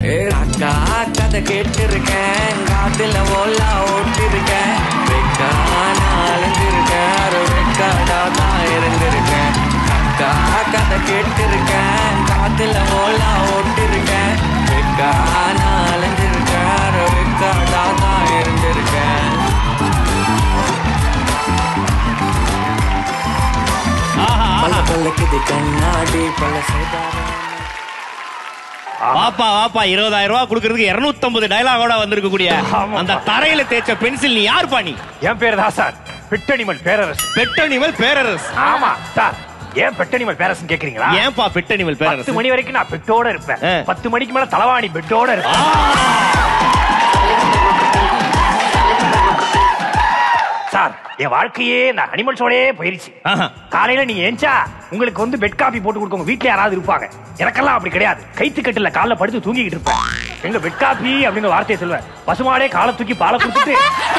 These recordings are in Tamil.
அக்கா கதை கேட்டிருக்கேன் காத்துல ஓலா ஓட்டிருக்கேன் வெக்கா நான் அலைஞ்சிருக்கேன் ஒரு வெக்காடா தான் இருந்திருக்கேன் அக்கா கதை கேட்டிருக்கேன் காத்துல ஓலா ஓட்டிருக்கேன் வெக்கா நான் அலைஞ்சிருக்கேன் ஒரு வெக்காடா தான் இருந்திருக்கேன் பல பல்லக்குது கண்ணாடி பல சேதாரம் வாப்பா வாப்பா இருபதாயிரம் ரூபாய் கொடுக்கறதுக்கு இருநூத்தம்பது டயலாகோட வந்திருக்கக்கூடிய அந்த தரையில தேய்ச்ச பென்சில் நீ யார் நீ என் பேர் தான் சார் பெட்டனிமல் பேரரசு பெட்டனிமல் பேரரசு ஆமா சார் ஏன் பெட்டனிமல் பேரரசு கேக்குறீங்களா ஏன்பா பெட்டனிமல் பத்து பேரரசு மணி வரைக்கும் நான் பெட்டோட இருப்பேன் ஆ. பத்து மணிக்கு மேல தலவாணி பெட்டோட இருப்பேன் சார் என் வாழ்க்கையே நான் அனிமல்ஸோடயே போயிருச்சு ஆஹா. காலையில நீங்க ஏஞ்சா உங்களுக்கு வந்து பெட் காபி போட்டு கொடுக்கவங்க வீட்ல யாராவது இருப்பாங்க எனக்கெல்லாம் அப்படி கிடையாது கைத்து கட்டுல கால்ல படுத்து தூங்கிக்கிட்டு இருப்பேன் எங்க பெட் காபி அப்படின்னு வார்த்தையை சொல்லுவேன் பசுமாடே காலை தூக்கி பாலை கொடுத்துட்டு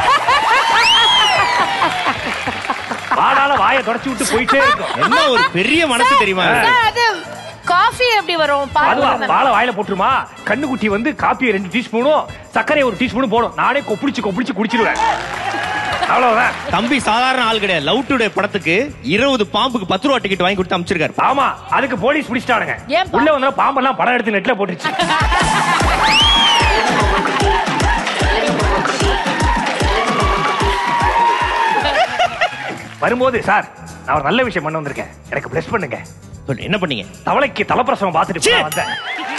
வாடால வாயை தொடச்சு விட்டு போயிட்டே இருக்கும் என்ன ஒரு பெரிய மனசு தெரியுமா சார், அது காஃபி எப்படி வரும் பால் அதுவா தானே? பாலை வாயில போட்டுருமா கண்ணுக்குட்டி வந்து காப்பியை ரெண்டு டீஸ்பூனும் சர்க்கரை ஒரு டீஸ்பூனும் போடும் நானே கொப்பிடிச்சு கொப்பிடிச்சு குடிச்சிருவேன் அவ்வளவுதான் தம்பி சாதாரண ஆள் கிடையாது லவ் டுடே படத்துக்கு இருபது பாம்புக்கு பத்து ரூபா டிக்கெட் வாங்கி கொடுத்து அமைச்சிருக்காரு ஆமா அதுக்கு போலீஸ் பிடிச்சிட்டானுங்க ஏன்பா? உள்ள வந்தா பாம்பெல்லாம் படம் எடுத்து நெட்ல போட்டுருச்சு வரும்போது சார் நான் ஒரு நல்ல விஷயம் பண்ண வந்திருக்கேன் எனக்கு பிளஸ் பண்ணுங்க சொல்லு என்ன பண்ணீங்க தவளைக்கு தலப்பிரசவம் பார்த்துட்டு சீ. இப்பதான் வந்தேன்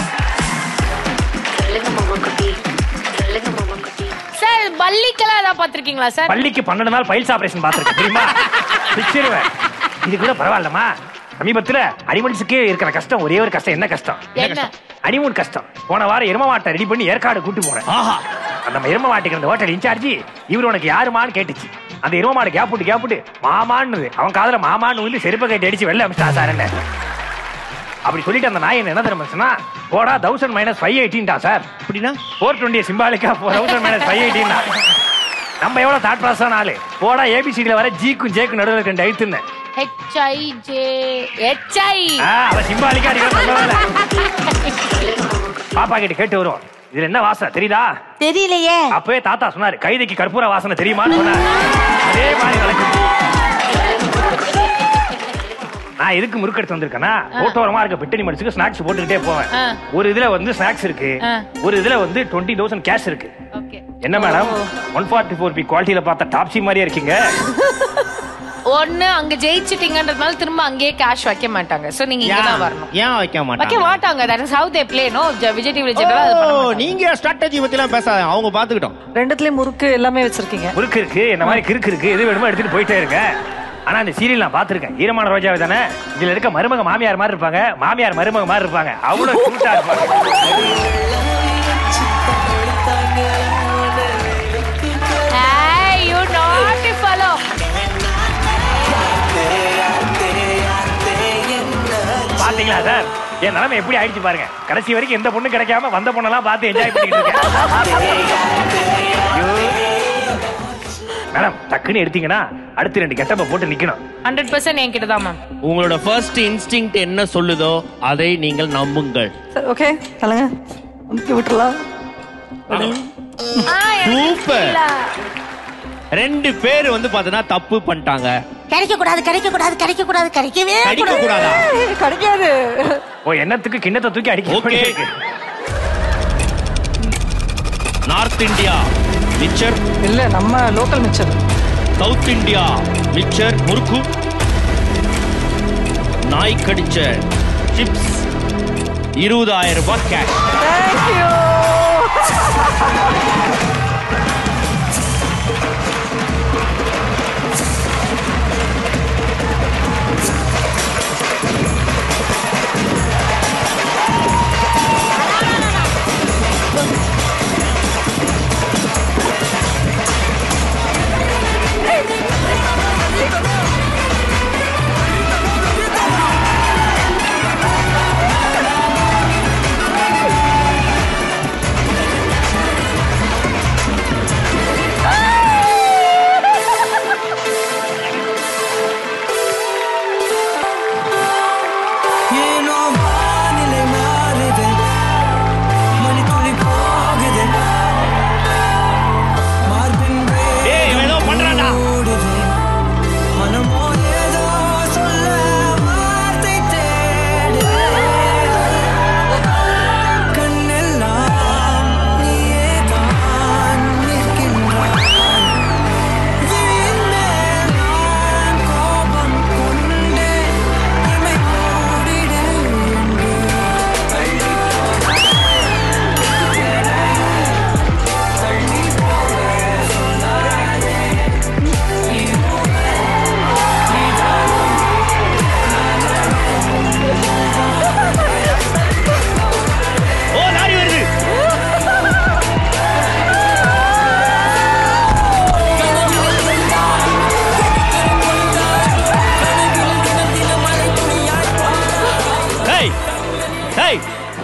சார் பள்ளிக்கெல்லாம் ஏதாவது பாத்திருக்கீங்களா சார் பள்ளிக்கு பன்னெண்டு நாள் பைல்ஸ் ஆபரேஷன் பார்த்திருக்கேன் தெரியுமா பிச்சிருவேன் இது கூட பரவாயில்லமா சமீபத்துல அனிமல்ஸுக்கு இருக்கிற கஷ்டம் ஒரே ஒரு கஷ்டம் என்ன கஷ்டம் என்ன அனிமூன் கஷ்டம் போன வாரம் எரும மாட்டை ரெடி பண்ணி ஏற்காடு கூட்டு போறேன் ஆஹா அந்த எரும மாட்டுக்கு அந்த ஹோட்டல் இன்சார்ஜ் இவர் உனக்கு யாருமான்னு கேட்டுச்சு அந்த எரும மாடு கேப் விட்டு கேப் விட்டு மாமான்னு அவன் காதுல மாமான்னு வந்து செருப்பை கட்டி அடிச்சு வெளில அமிச்சா சார் என்ன அப்படி சொல்லிட்டு அந்த நாய் என்ன தெரியுமா சொன்னா போடா தௌசண்ட் மைனஸ் ஃபைவ் எயிட்டீன்டா சார் அப்படின்னா ஃபோர் டுவெண்ட்டி சிம்பாலிக்கா தௌசண்ட் மைனஸ் ஃபைவ் எயிட்டீன் நம்ம எவ்வளவு தாட் ப்ராசஸ் ஆளு போடா ஏபிசிடில வர ஜிக்கும் ஜேக்கும் நடுவில் ரெண்டு எழுத்துன்னு ஹெச்ஐ ஜே ஹெச்ஐ ஆ, அவ சிம்பாலிக்கா அடிக்கிற சொல்லவே பாப்பா கிட்ட கேட்டு வரும் இதுல என்ன வாசனை தெரியுதா தெரியலையே அப்பவே தாத்தா சொன்னாரு கைதைக்கு கற்பூர வாசனை தெரியுமான்னு சொன்னாரு அதே மாதிரி நடக்குது நான் எதுக்கு முறுக்கெடுத்து வந்திருக்கேன்னா ரோட்டோரமா இருக்க பெட்டனி மடிச்சுக்கு ஸ்நாக்ஸ் போட்டுக்கிட்டே போவேன் ஆ. ஒரு இதுல வந்து ஸ்நாக்ஸ் இருக்கு ஆ. ஒரு இதுல வந்து டுவெண்ட்டி தௌசண்ட் கேஷ் இருக்கு ஓகே என்ன madam one forty four P குவாலிட்டியில பார்த்தா டாப்ஸி மாதிரியே இருக்கீங்க ஒண்ணு அங்க ஜெயிச்சிட்டீங்கன்றதுனால திரும்ப அங்கேயே கேஷ் வைக்க மாட்டாங்க சோ நீங்க இங்க தான் வரணும் ஏன் வைக்க வைக்க மாட்டாங்க மாட்டாங்க that is how they play no Vijay TV ஓ, ஜெனரல் நீங்க ஸ்ட்ராட்டஜி பத்தி எல்லாம் பேசாத அவங்க பாத்துக்கிட்டோம் ரெண்டுத்துலயும் முறுக்கு எல்லாமே வச்சிருக்கீங்க முறுக்கு இருக்கு என்ன மாதிரி கிறுக்கு இருக்கு எது வேணுமோ எடுத்துட்டு போயிட்டே இருங்க ஆனா இந்த சீரியல் நான் பாத்திருக்கேன் ஈரமான ரோஜாவை தானே இதுல இருக்க மருமக மாமியார் மாதிரி இருப்பாங்க மாமியார் மருமக மாதிரி இருப்பாங்க அவ்வளவு கியூட்டா இருப்பாங்க Hey, you naughty fellow. பாத்தீங்களா சார் என் நிலைமை எப்படி ஆயிடுச்சு பாருங்க கடைசி வரைக்கும் எந்த பொண்ணு கிடைக்காம வந்த பொண்ணெல்லாம் பார்த்து என்ஜாய் பண்ணிட்டு இருக்கேன் ஐயோ. மேடம் டக்குன்னு எடுத்தீங்கன்னா அடுத்து ரெண்டு கெட்டப்ப போட்டு நிக்கணும் 100% என்கிட்ட தான் மேம் உங்களோட ஃபர்ஸ்ட் இன்ஸ்டிங் என்ன சொல்லுதோ அதை நீங்கள் நம்புங்கள் ஓகே சொல்லுங்க அமுக்கி விட்டுலாம் சூப்பர் ரெண்டு பேர் வந்து பாத்தீங்கன்னா தப்பு பண்ணிட்டாங்க கிடைக்க கூடாது கிடைக்க கூடாது கிடைக்க கூடாது கிடைக்கவே கடிக்க கூடாதா கிடைக்காது ஓ எண்ணத்துக்கு கிண்ணத்தை தூக்கி அடிக்க ஓகே வேண்டியிருக்கு. நார்த் இந்தியா மிச்சர் இல்ல நம்ம local mixture south India mixture murukku நாய் கடிச்ச சிப்ஸ் இருபதாயிரம் ரூபாய் கேஷ் தேங்க்யூ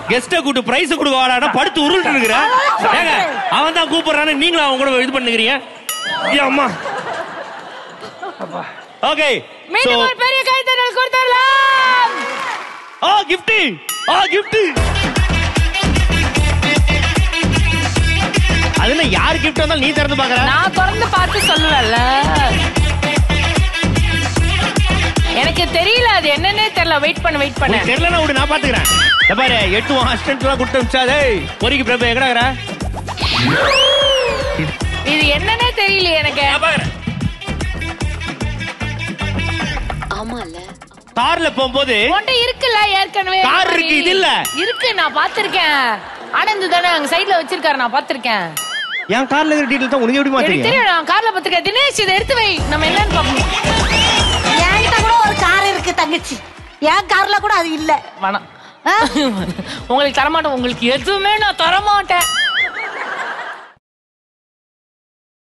கெஸ்ட கூட்டு பிரைஸ் கொடுக்க வாடாடா படுத்து உருண்டு இருக்கிற ஏங்க அவன் தான் கூப்பிடுறான்னு நீங்களும் அவன் கூட இது பண்ணுகிறீங்க ஏ அம்மா ஓகே மீண்டும் ஒரு பெரிய கைத்தட்டல் கொடுத்துடலாம் ஆ gift ஆ gift அது என்ன யார் gift வந்தாலும் நீ திறந்து பாக்குற நான் திறந்து பார்த்து சொல்லல எனக்கு தெரியல அது என்னன்னே தெரியல வெயிட் பண்ண வெயிட் பண்ண உனக்கு தெரியலனா விடு நான் பாத்துக்கிறேன் இந்த பாரு எட்டு அசிஸ்டன்ட் எல்லாம் கொடுத்து அனுப்பிச்சா டேய் பொறிக்கு பிரபு எங்கடா இருக்கற இது என்னன்னே தெரியல எனக்கு நான் பாக்குறேன் ஆமால கார்ல போகும்போது உன்கிட்ட இருக்குல்ல ஏற்கனவே Car இந்த மாதிரி. இருக்கு, இது இல்ல. இருக்கு நான் பாத்திருக்கேன் ஆனந்த் தானே அங்க சைடுல வச்சிருக்காரு நான் பாத்திருக்கேன் என் கார்ல இருக்கிற டீடைல் தான் உனக்கு எப்படி எனக்கு மாத்தீங்க தெரியும் நான் கார்ல பாத்திருக்கேன் தினேஷ் இதை எடுத்து வை நம்ம என்னன்னு பாப்போம் என்கிட்ட கூட ஒரு கார் இருக்கு தங்கச்சி என் கார்ல கூட அது இல்ல வேணாம் ஆ? உங்களுக்கு தரமாட்டோம் உங்களுக்கு எதுவுமே நான் தரமாட்டேன்